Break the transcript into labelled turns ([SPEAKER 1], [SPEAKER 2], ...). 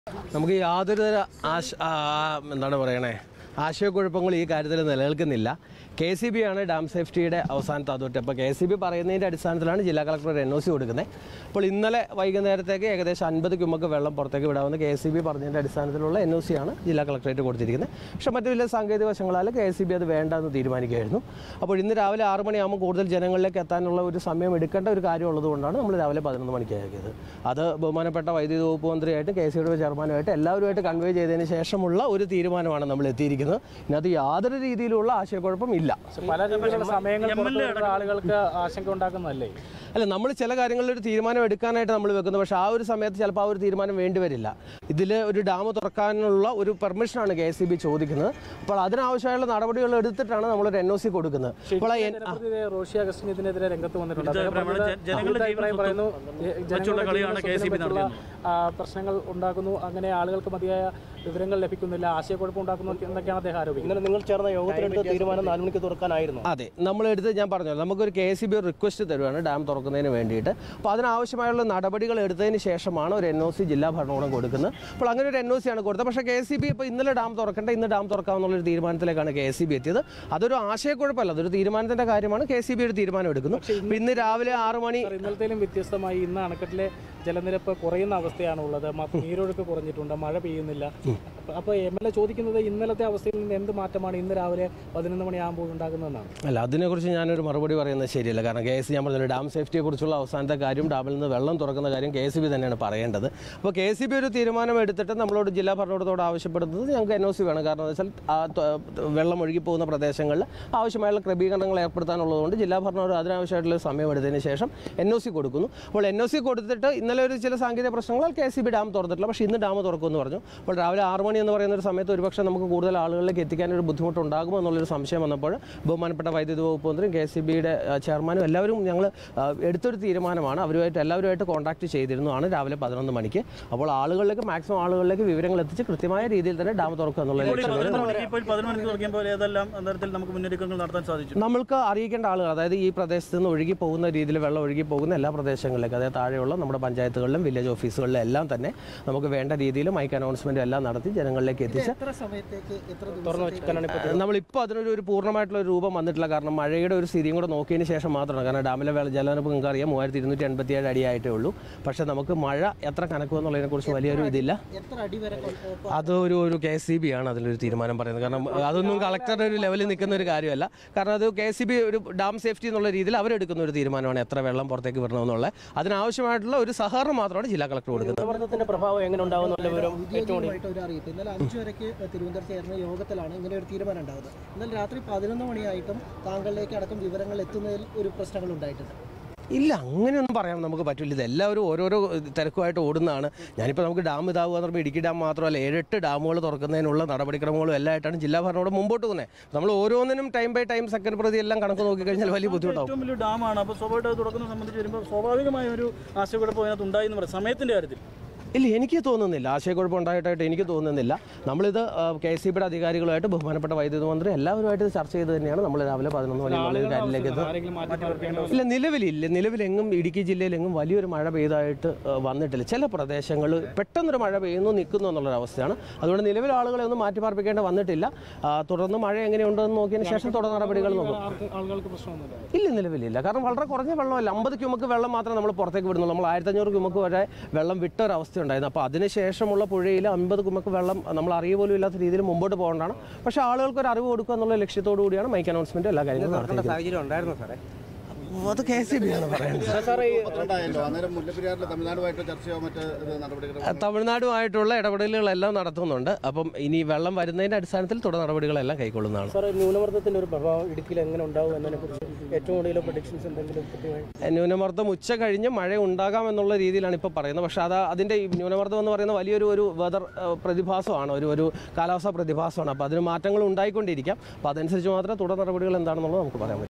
[SPEAKER 1] നമുക്ക് യാതൊരു തര ആശ ആ, എന്താണ് പറയണേ ആശയക്കുഴപ്പങ്ങൾ ഈ കാര്യത്തിൽ നിലനിൽക്കുന്നില്ല കെ സി ബി ആണ് ഡാം സേഫ്റ്റിയുടെ അവസാനത്തെ അതോറിറ്റി അപ്പോൾ കെ സി ബി പറയുന്നതിൻ്റെ അടിസ്ഥാനത്തിലാണ് ജില്ലാ കളക്ടർ എൻ ഒ സി കൊടുക്കുന്നത് അപ്പോൾ ഇന്നലെ വൈകുന്നേരത്തേക്ക് ഏകദേശം അൻപത് ക്യുമക്ക് വെള്ളം പുറത്തേക്ക് വിടാമെന്ന് കെ സി ബി പറഞ്ഞതിൻ്റെ അടിസ്ഥാനത്തിലുള്ള എൻ ഒ സി ആണ് ജില്ലാ കളക്ടറേറ്റ് കൊടുത്തിരിക്കുന്നത് പക്ഷേ മറ്റു ചില സാങ്കേതിക വശങ്ങളാൽ കെ സി ബി അത് വേണ്ടെന്ന് തീരുമാനിക്കുകയായിരുന്നു അപ്പോൾ ഇന്ന് രാവിലെ ആറ് മണിയാകുമ്പോൾ കൂടുതൽ ജനങ്ങളിലേക്ക് എത്താനുള്ള ഒരു സമയം എടുക്കേണ്ട ഒരു കാര്യം ഉള്ളതുകൊണ്ടാണ് നമ്മൾ രാവിലെ പതിനൊന്ന് മണിക്ക് ആക്കിയത് അത് ബഹുമാനപ്പെട്ട വൈദ്യുതി വകുപ്പ് മന്ത്രിയായിട്ടും കെ സി ബിയുടെ ചെയർമാനുമായിട്ട് എല്ലാവരുമായിട്ട് കൺവേ ചെയ്തതിന് ശേഷമുള്ള ഒരു തീരുമാനമാണ് നമ്മൾ എത്തിയിരിക്കുന്നത് ഇതിനകത്ത് യാതൊരു രീതിയിലുള്ള ആശയക്കുഴപ്പം ഇല്ല
[SPEAKER 2] പല രീതിയിലുള്ള സമയങ്ങൾ പുറത്തുവിടുന്ന ആളുകൾക്ക് ആശങ്ക ഉണ്ടാക്കുന്നതല്ലേ
[SPEAKER 1] അല്ല നമ്മൾ ചില കാര്യങ്ങളിൽ ഒരു തീരുമാനം എടുക്കാനായിട്ട് നമ്മൾ വെക്കുന്നു പക്ഷേ ആ ഒരു സമയത്ത് ചിലപ്പോൾ ആ ഒരു തീരുമാനം വേണ്ടി വരില്ല ഇതിൽ ഒരു ഡാം തുറക്കാനുള്ള ഒരു പെർമിഷനാണ് കെ എസ് സി ബി ചോദിക്കുന്നത് അപ്പോൾ അതിനാവശ്യമായുള്ള നടപടികൾ എടുത്തിട്ടാണ് നമ്മളൊരു എൻ ഒ സി കൊടുക്കുന്നത് അപ്പോൾ ആ എൻ- ആ,
[SPEAKER 2] ജനപ്രതിനിധി റോഷി അഗസ്റ്റിൻ ഇതിനെതിരെ രംഗത്ത് വന്നിട്ടുണ്ട് അദ്ദേഹം
[SPEAKER 3] അഭിപ്രായമാണ്
[SPEAKER 2] പറഞ്ഞത്
[SPEAKER 3] ജ- ജനങ്ങളുടെ
[SPEAKER 2] അഭിപ്രായം
[SPEAKER 3] ജീവനും
[SPEAKER 2] പറയുന്നു
[SPEAKER 3] സ്വത്തും
[SPEAKER 2] ജനങ്ങളുടെ
[SPEAKER 3] വെച്ചുള്ള കളിയാണ്
[SPEAKER 2] ജീവനും
[SPEAKER 3] KCB
[SPEAKER 2] സ്വത്തിനും പറ്റിയുള്ള,
[SPEAKER 3] നടത്തുന്നത്.
[SPEAKER 2] ആ, പ്രശ്നങ്ങൾ ഉണ്ടാക്കുന്നു അങ്ങനെ ആളുകൾക്ക് മതിയായ വിവരങ്ങൾ ലഭിക്കുന്നില്ല ആശയക്കുഴപ്പം ഉണ്ടാക്കുന്നു എന്നൊക്കെയാണ് അദ്ദേഹം ആരോപിക്കുന്നത്
[SPEAKER 4] ഇന്നലെ നിങ്ങൾ ചേർന്ന യോഗത്തിലെടുത്ത തീരുമാനം നാല് മണിക്ക് തുറക്കാനായിരുന്നു
[SPEAKER 1] അതെ നമ്മളെടുത്ത് ഞാൻ പറഞ്ഞല്ലോ നമുക്കൊരു K S C B request തരുവാണ് ഡാം തുറക്കുന്നതിന് വേണ്ടിയിട്ട് അപ്പോൾ അതിനാവശ്യമായുള്ള നടപടികൾ എടുത്തതിന് ശേഷമാണ് ഒരു എൻ ഒ സി ജില്ലാ ഭരണകൂടം കൊടുക്കുന്നത് അപ്പോൾ അങ്ങനെ ഒരു എൻ ഒ സി ആണ് കൊടുത്തത് പക്ഷേ കെ സി ബി ഇപ്പോൾ ഇന്നലെ ഡാം തുറക്കേണ്ട ഇന്ന് ഡാം തുറക്കാമെന്നുള്ളൊരു തീരുമാനത്തിലേക്കാണ് കെ സി ബി എത്തിയത് അതൊരു ആശയക്കുഴപ്പമല്ല അതൊരു തീരുമാനത്തിൻ്റെ കാര്യമാണ് കെ സി ബി ഒരു തീരുമാനം എടുക്കുന്നു അപ്പോൾ ഇന്ന് രാവിലെ ആറ് മണി
[SPEAKER 2] സാർ, ഇന്നലത്തേലും വ്യത്യസ്തമായി ഇന്ന് അണക്കെട്ടിലെ ജലനിരപ്പ് കുറയുന്ന അവസ്ഥയാണ് ഉള്ളത് മ- നീരൊഴുക്ക് കുറഞ്ഞിട്ടുണ്ട് മഴ പെയ്യുന്നില്ല അപ്പൊ- അപ്പോൾ എം എൽ എ ചോദിക്കുന്നത് ഇന്നലത്തെ അവസ്ഥയിൽ നിന്ന് എന്ത് മാറ്റമാണ് ഇന്ന് രാവിലെ പതിനൊന്ന് മണിയാകുമ്പോൾ ഉണ്ടാകുന്നതെന്നാണ്
[SPEAKER 1] അല്ല അതിനെക്കുറിച്ച് ഞാനൊരു മറുപടി പറയുന്നത് ശരിയല്ല കാരണം കെ എസ് ഞാൻ പറഞ്ഞല്ലോ ഡാം സേഫ്റ്റിയെക്കുറിച്ചുള്ള അവസാനത്തെ കാര്യം ഡാമിൽ നിന്ന് വെള്ളം തുറക്കുന്ന കാര്യം കെ എസ് ബി തന്നെയാണ് പറയേണ്ടത് അപ്പോൾ കെ സി ബി ഒരു തീരുമാനം എടുത്തിട്ട് നമ്മളോട് ജില്ലാ ഭരണകൂടത്തോട് ആവശ്യപ്പെടുന്നത് ഞങ്ങൾക്ക് എൻ ഒ സി വേണം കാരണം എന്ന് വെച്ചാൽ ആ ത- വെള്ളം ഒഴുകി പോകുന്ന പ്രദേശങ്ങളിൽ ആവശ്യമായുള്ള ക്രമീകരണങ്ങൾ ഏർപ്പെടുത്താനുള്ളതുകൊണ്ട് ജില്ലാ ഭരണകൂടം അതിനാവശ്യമായിട്ടുള്ള ഒരു സമയം എടുത്തതിന് ശേഷം എൻ ഒ സി കൊടുക്കുന്നു അപ്പോൾ എൻ ഒ സി കൊടുത്തിട്ട് ഇന്നലെ ഒരു ചില സാങ്കേതിക പ്രശ്നങ്ങളാൽ കെ സി ബി ഡാം തുറന്നിട്ടില്ല പക്ഷേ ഇന്ന് ഡാം തുറക്കുമെന്ന് പറഞ്ഞു അപ്പോൾ രാവിലെ ആറ് മണി എന്ന് പറയുന്ന ഒരു സമയത്ത് ഒരുപക്ഷെ നമുക്ക് കൂടുതൽ ആളുകളിലേക്ക് എത്തിക്കാൻ ഒരു ബുദ്ധിമുട്ടുണ്ടാകുമോ എന്നുള്ളൊരു സംശയം വന്നപ്പോൾ ബഹുമാനപ്പെട്ട വൈദ്യുതി വകുപ്പ് മന്ത്രിയും കെ സി ബിയുടെ ചെയർമാനും എല്ലാവരും ഞങ്ങൾ ആ, എടുത്തൊരു തീരുമാനമാണ് അവരുമായിട്ട് എല്ലാവരുമായിട്ട് കോൺടാക്ട് ചെയ്തിരുന്നു ആണ് രാവിലെ പതിനൊന്ന് മണിക്ക് അപ്പോൾ ആളുകളിലേക്ക് മാക്സിമം ആളുകളിലേക്ക് വിവരങ്ങൾ എത്തിച്ച് കൃത്യമായ രീതിയിൽ തന്നെ ഡാം തുറക്കുക എന്നുള്ള
[SPEAKER 3] ഇപ്പോൾ ഈ
[SPEAKER 1] ലക്ഷ്യം
[SPEAKER 3] പതിനൊന്ന് മണിക്ക് ഇപ്പോൾ പതിനൊന്ന് മണിക്ക് തുടങ്ങിയപ്പോൾ ഏതെല്ലാം തരത്തിൽ നമുക്ക് മുന്നൊരുക്കങ്ങൾ നടത്താൻ സാധിച്ചു
[SPEAKER 1] നമ്മൾക്ക് അറിയിക്കേണ്ട ആളുകൾ അതായത് ഈ പ്രദേശത്ത് നിന്ന് ഒഴുകി പോകുന്ന രീതിയിൽ വെള്ളം ഒഴുകി പോകുന്ന എല്ലാ പ്രദേശങ്ങളിലേക്കും അതായത് താഴെയുള്ള നമ്മുടെ പഞ്ചായത്തുകളിലും വില്ലേജ് ഓഫീസുകളിലും എല്ലാം തന്നെ നമുക്ക് വേണ്ട രീതിയിൽ മൈക്ക് അനൗൺസ്മെന്റ് എല്ലാം നടത്തി ജനങ്ങളിലേക്ക് എത്തിച്ച്
[SPEAKER 4] എത്ര സമയത്തേക്ക് എത്ര
[SPEAKER 2] തുറന്നു വെച്ചിട്ടാണ് ഇപ്പോൾ
[SPEAKER 1] നമ്മളിപ്പോൾ അതിനൊരു ഒരു പൂർണ്ണമായിട്ടുള്ള ഒരു രൂപം വന്നിട്ടില്ല കാരണം മഴയുടെ ഒരു സ്ഥിതിയും കൂടെ നോക്കിയതിന് ശേഷം മാത്രമാണ് കാരണം ഡാമിലെ വെള്ള ജലനിരപ്പ് നിങ്ങൾക്ക് അറിയാം മൂവായിരത്തി ഇരുന്നൂറ്റി എൺപത്തി ഏഴ് അടിയായിട്ടേ ഉള്ളൂ പക്ഷേ നമുക്ക് മഴ എത്ര കനക്കുമെന്നുള്ളതിനെ കുറിച്ച് വലിയൊരു ഇതില്ല
[SPEAKER 4] എത്ര അടി വരെ കൊ- ഏ,
[SPEAKER 1] അത് ഒരു ഒരു കെ സി ബി ആണ് അതിലൊരു തീരുമാനം പറയുന്നത് കാരണം അതൊന്നും കളക്ടറുടെ ഒരു ലെവലിൽ നിൽക്കുന്ന ഒരു കാര്യമല്ല കാരണം അത് കെ സി ബി ഒരു ഡാം സേഫ്റ്റി എന്നുള്ള രീതിയിൽ അവരെടുക്കുന്ന ഒരു തീരുമാനമാണ് എത്ര വെള്ളം പുറത്തേക്ക് വിടണമെന്നുള്ളത് അതിനാവശ്യമായിട്ടുള്ള ഒരു സഹകരണം മാത്രമാണ് ജില്ലാ കളക്ടർ കൊടുക്കുന്നത്
[SPEAKER 4] ന്യൂനമർദ്ദത്തിന്റെ പ്രഭാവം എങ്ങനെ ഉണ്ടാവുന്നുള്ള വിവരം ഏറ്റവും കൂടുതൽ
[SPEAKER 5] ഔദ്യോഗികമായിട്ട് ഒരു അറിയിപ്പ് ഇന്നലെ അഞ്ചു വരയ്ക്ക് തിരുവനന്തപുരത്ത് ചേർന്ന യോഗത്തിലാണ് ഇങ്ങനെ ഒരു തീരുമാനം ഉണ്ടാകുന്നത് ഇന്നലെ രാത്രി പതിനൊന്ന് മണിയായിട്ടും താങ്കളിലേക്ക് അടക്കം വിവരങ്ങൾ എത്തുന്നതിൽ ഒരു പ്രശ്നങ്ങൾ ഉണ്ടായിട്ടുണ്ട്
[SPEAKER 1] ഇല്ല അങ്ങനെയൊന്നും പറയാൻ നമുക്ക് പറ്റില്ല ഇത് എല്ലാവരും ഓരോരോ തിരക്കുമായിട്ട് ഓടുന്നതാണ് ഞാനിപ്പോൾ നമുക്ക് ഡാം ഇതാവുക എന്ന് പറയുമ്പോൾ ഇടുക്കി ഡാം മാത്രമല്ല ഏഴെട്ട് ഡാമുകൾ തുറക്കുന്നതിനുള്ള നടപടിക്രമങ്ങളും എല്ലാം ആയിട്ടാണ് ജില്ലാ ഭരണകൂടം മുമ്പോട്ട് പോകുന്നത് നമ്മൾ ഓരോന്നിനും ടൈം ബൈ ടൈം സെക്കൻഡ് പ്രതി എല്ലാം കണക്ക് നോക്കിക്കഴിഞ്ഞാൽ വലിയ ബുദ്ധിമുട്ടാവും
[SPEAKER 3] ഏറ്റവും വലിയ ഡാമാണ് അപ്പോൾ സ്വാഭാവികമായിട്ട് അത് തുറക്കുന്നത് സംബന്ധിച്ച് വരുമ്പോൾ സ്വാഭാവികമായ ഒരു ആശയക്കുഴപ്പം അതിനകത്ത് ഉണ്ടായി എന്ന് പറയാം സമയത്തിന്റെ കാര്യത്തിൽ
[SPEAKER 1] ഇല്ല എനിക്ക് തോന്നുന്നില്ല ആശയക്കുഴപ്പം ഉണ്ടായിട്ടായിട്ട് എനിക്ക് തോന്നുന്നില്ല നമ്മളിത് കെ സി ബിയുടെ അധികാരികളുമായിട്ട് ബഹുമാനപ്പെട്ട വൈദ്യുതി മന്ത്രി എല്ലാവരുമായിട്ട് ഇത് ചർച്ച ചെയ്ത് തന്നെയാണ് നമ്മൾ രാവിലെ പതിനൊന്ന് മണി എന്നുള്ള ഒരു കാര്യത്തിലേക്ക് എത്തുന്നത്
[SPEAKER 2] ആരെങ്കിലും മാറ്റി പാർപ്പിക്കേണ്ട
[SPEAKER 1] ഇല്ല നിലവിലില്ല നിലവിലെങ്ങും ഇടുക്കി ജില്ലയിലെങ്ങും വലിയൊരു മഴ പെയ്തായിട്ട് ഏഹ്, വന്നിട്ടില്ല ചില പ്രദേശങ്ങൾ പെട്ടെന്നൊരു മഴ പെയ്യുന്നു നിൽക്കുന്നു എന്നുള്ളൊരവസ്ഥയാണ് അതുകൊണ്ട് നിലവിൽ ആളുകളെ ഒന്നും മാറ്റി പാർപ്പിക്കേണ്ട വന്നിട്ടില്ല ആ, തുടർന്ന് മഴ എങ്ങനെയുണ്ടെന്ന് നോക്കിയതിന് ശേഷം തുടർ നടപടികൾ നോക്കും
[SPEAKER 2] ആർക്ക് ആളുകൾക്ക് പ്രശ്നമൊന്നുമില്ല
[SPEAKER 1] ഇല്ല നിലവിലില്ല കാരണം വളരെ കുറഞ്ഞ വെള്ളമല്ല അമ്പത് ക്യുമക്ക് വെള്ളം മാത്രമേ നമ്മൾ പുറത്തേക്ക് വിടുന്നുള്ളൂ നമ്മൾ ആയിരത്തഞ്ഞൂറ് ക്യുമക്ക് വരെ വെള്ളം വിട്ട ഒരു അവസ്ഥ ഉണ്ടായിരുന്നു അപ്പോൾ അതിനുശേഷമുള്ള പുഴയിൽ അമ്പത് കുമക്ക് വെള്ളം നമ്മൾ അറിയ പോലും ഇല്ലാത്ത രീതിയിൽ മുമ്പോട്ട് പോകേണ്ടതാണ് പക്ഷേ ആളുകൾക്ക് ഒരു അറിവ് കൊടുക്കുക എന്നുള്ള ലക്ഷ്യത്തോടു കൂടിയാണ് മൈക്ക് അനൗൺസ്മെന്റ് എല്ലാ കാര്യങ്ങളും നടത്തിയിരിക്കുന്നത്
[SPEAKER 4] സാഹചര്യം ഉണ്ടായിരുന്നു സാറേ
[SPEAKER 1] അത് കെ സി ബി ആണ് പറയുന്നത്
[SPEAKER 6] പന്ത്രണ്ടായല്ലോ അന്നേരം മുല്ലപ്പെരിയാറിൽ തമിഴ്നാടുമായിട്ട് ചർച്ചയോ മറ്റ് ഇത് നടപടികളോ
[SPEAKER 1] തമിഴ്നാടുമായിട്ടുള്ള ഇടപെടലുകളെല്ലാം നടത്തുന്നുണ്ട് അപ്പം ഇനി വെള്ളം വരുന്നതിന്റെ അടിസ്ഥാനത്തിൽ തുടർ നടപടികളെല്ലാം കൈക്കൊള്ളുന്നതാണ്
[SPEAKER 4] സാറേ ന്യൂനമർദ്ദത്തിന്റെ ഒരു പ്രഭാവം ഇടുക്കിയിൽ എങ്ങനെ ഉണ്ടാവും എന്നതിനെ കുറിച്ച് ഏറ്റവും കൂടുതൽ പ്രൊഡിക്ഷൻസ് എന്തെങ്കിലും കൃത്യമായി
[SPEAKER 1] ന്യൂനമർദ്ദം ഉച്ച കഴിഞ്ഞ് മഴ ഉണ്ടാകാം എന്നുള്ള രീതിയിലാണ് ഇപ്പോൾ പറയുന്നത് പക്ഷേ അത് അതിൻ്റെ ഈ ന്യൂനമർദ്ദം എന്ന് പറയുന്ന വലിയൊരു ഒരു വെതർ പ്രതിഭാസമാണ് ഒരു ഒരു കാലാവസ്ഥാ പ്രതിഭാസമാണ് അപ്പോൾ അതിന് മാറ്റങ്ങൾ ഉണ്ടായിക്കൊണ്ടിരിക്കാം അപ്പോൾ അതനുസരിച്ച് മാത്രമേ തുടർ നടപടികൾ എന്താണെന്നുള്ളത് നമുക്ക് പറയാൻ പറ്റും